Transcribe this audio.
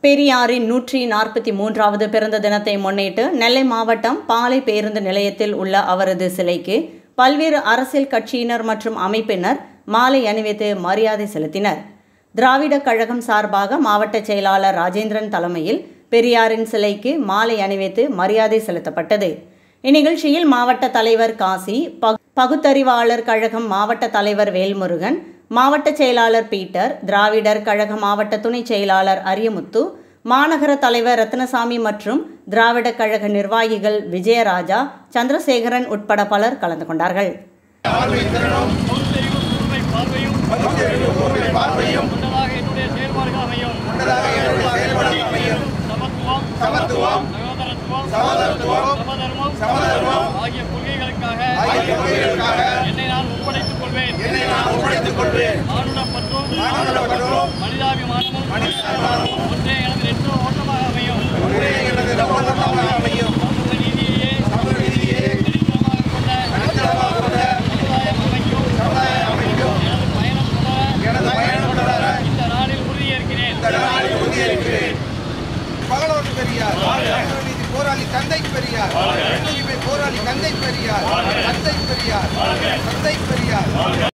பெரியாரின் நூற்றி நாற்பத்தி மூன்றாவது பிறந்த தினத்தை முன்னிட்டு நெல்லை மாவட்டம் பாலை பேருந்து நிலையத்தில் உள்ள அவரது சிலைக்கு பல்வேறு அரசியல் கட்சியினர் மற்றும் அமைப்பினர் மாலை அணிவித்து மரியாதை செலுத்தினர் திராவிட கழகம் சார்பாக மாவட்ட செயலாளர் ராஜேந்திரன் தலைமையில் பெரியாரின் சிலைக்கு மாலை அணிவித்து மரியாதை செலுத்தப்பட்டது இந்நிகழ்ச்சியில் மாவட்ட தலைவர் காசி பகு- பகுத்தறிவாளர் கழகம் மாவட்ட தலைவர் வேல்முருகன் மாவட்ட செயலாளர் பீட்டர் திராவிடர் கழக மாவட்ட துணை செயலாளர் அரியமுத்து மாநகர தலைவர் ரத்னசாமி மற்றும் திராவிட கழக நிர்வாகிகள் விஜயராஜா சந்திரசேகரன் உட்பட பலர் கலந்து கொண்டார்கள் பகுத்தறிவு கூர்மை பார்வையும் கொண்டதாக என்னுடைய செயல்பாடுகள் அமையும் சமத்துவம் சகோதரத்துவம் சமதர்மம் ஆகிய கொள்கைகளுக்காக என்னை நான் ஒப்படைத்துக் கொள்வேன் ஆணுடப்பற்றும் மனிதாபிமானமும் ஒன்றே எனது நெற்று ஓட்டமாக அமையும் சமூக நீதியையே அடித்தளமாக கொண்ட சமுதாயம் அமைக்கும் எனது பயணம் தொடர இந்த நாளில் உறுதியேற்கிறேன் பகலோடு பெரியார் நீதி போராளி தந்தை பெரியார் பெண்ணுரிமை போராளி தந்தை பெரியார் தந்தை பெரியார் தந்தை பெரியார்